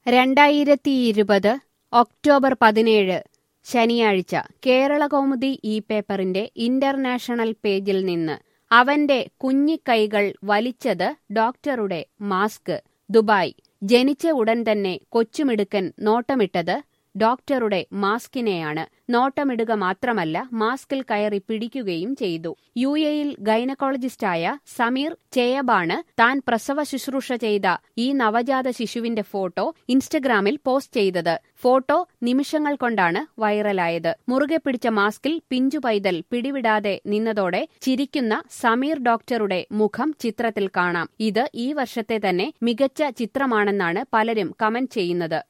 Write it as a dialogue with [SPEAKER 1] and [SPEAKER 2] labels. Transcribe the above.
[SPEAKER 1] രണ്ടായിരത്തിയിരുപത് ഒക്ടോബർ പതിനേഴ് ശനിയാഴ്ച കേരളകൗമുദി ഈ പേപ്പറിന്റെ ഇന്റർനാഷണൽ പേജിൽ നിന്ന് അവന്റെ കുഞ്ഞിക്കൈകൾ വലിച്ചത് ഡോക്ടറുടെ മാസ്ക് ദുബായ് ജനിച്ച ഉടൻ തന്നെ കൊച്ചുമിടുക്കൻ നോട്ടമിട്ടത് ഡോക്ടറുടെ മാസ്കിനെയാണ് നോട്ടമിടുക മാത്രമല്ല മാസ്കിൽ കയറി പിടിക്കുകയും ചെയ്തു യു എയിൽ ഗൈനക്കോളജിസ്റ്റായ സമീർ ചേയബാണ് താൻ പ്രസവ ശുശ്രൂഷ ചെയ്ത ഈ നവജാത ശിശുവിന്റെ ഫോട്ടോ ഇൻസ്റ്റഗ്രാമിൽ പോസ്റ്റ് ചെയ്തത് ഫോട്ടോ നിമിഷങ്ങൾ കൊണ്ടാണ് വൈറലായത് മുറുകെ പിടിച്ച മാസ്കിൽ പിഞ്ചു പൈതൽ പിടിവിടാതെ നിന്നതോടെ ചിരിക്കുന്ന സമീർ ഡോക്ടറുടെ മുഖം ചിത്രത്തിൽ കാണാം ഇത് ഈ വർഷത്തെ തന്നെ മികച്ച ചിത്രമാണെന്നാണ് പലരും കമന്റ് ചെയ്യുന്നത്